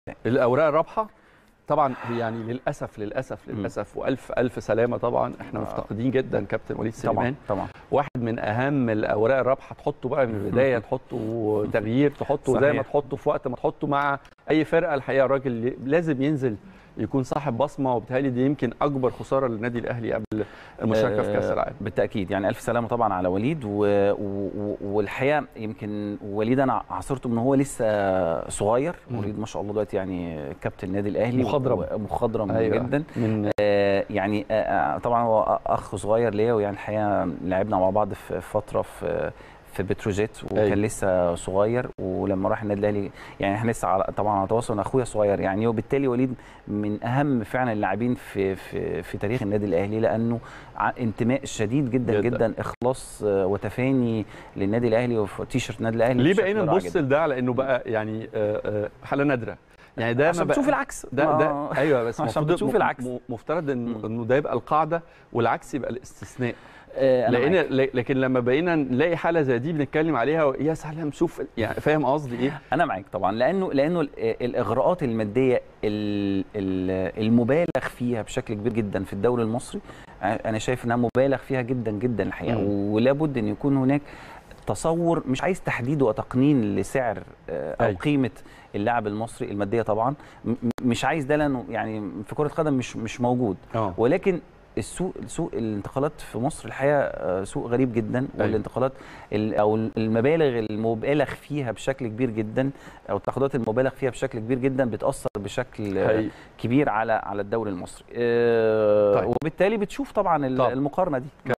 الاوراق الرابحه طبعا هي يعني للاسف للاسف للاسف والف الف سلامه طبعا احنا آه. مفتقدين جدا كابتن وليد طبعا سليمان طبعا واحد من اهم الاوراق الرابحه تحطه بقى من البدايه تحطه تغيير تحطه زي ما صحيح. تحطه في وقت ما تحطه مع اي فرقه الحقيقه الراجل لازم ينزل يكون صاحب بصمه وبالتالي دي يمكن اكبر خساره للنادي الاهلي قبل المشاركه في كاس آه، العالم بالتاكيد يعني الف سلامه طبعا على وليد و... و... والحقيقه يمكن وليد انا عاصرته من هو لسه صغير مم. وليد ما شاء الله دلوقتي يعني كابتن النادي الاهلي مخضرم. و- مخضرم أيوة. جدا من آه، يعني آه، آه، طبعا هو اخ صغير ليا ويعني الحقيقه لعبنا مع بعض في فتره في في بتروجيت وكان أيوة. لسه صغير ولما راح النادي الاهلي يعني احنا لسه على طبعا على تواصل أنا اخويا صغير يعني وبالتالي وليد من اهم فعلا اللاعبين في في في تاريخ النادي الاهلي لانه ع- انتماء شديد جدا جداً. جدا, اخلاص آه، وتفاني للنادي الاهلي وفي تيشرت النادي الاهلي ليه بشكل بقينا رائع نبص جداً. لده على انه بقى يعني آه، آه، حاله نادره يعني ده عشان ما بقى- بتشوف العكس ده ده ما- ايوه بس عشان المفروض بتشوف م- العكس. م- مفترض إن- مم. انه ده يبقى القاعده والعكس يبقى الاستثناء آه، أنا لان معاك. ل- لكن لما بقينا نلاقي حاله زي دي بنتكلم عليها يا سلام شوف يعني فاهم قصدي ايه انا معاك طبعا لانه لانه ال- الاغراءات الماديه ال- ال- المبالغ فيها بشكل كبير جدا في الدوري المصري انا شايف انها مبالغ فيها جدا جدا الحقيقه مم. ولابد ان يكون هناك تصور مش عايز تحديد وتقنين لسعر آه، او أيوة. قيمه اللاعب المصري الماديه طبعا م- م- مش عايز ده لانه يعني في كره قدم مش مش موجود اه ولكن السوق سوق الانتقالات في مصر الحقيقه آه، سوق غريب جدا والانتقالات ال- او المبالغ المبالغ فيها بشكل كبير جدا او التعاقدات المبالغ فيها بشكل كبير جدا بتاثر بشكل آه، حقيقي. كبير على على الدوري المصري آه، طيب. وبالتالي بتشوف طبعا ال- طب. المقارنه دي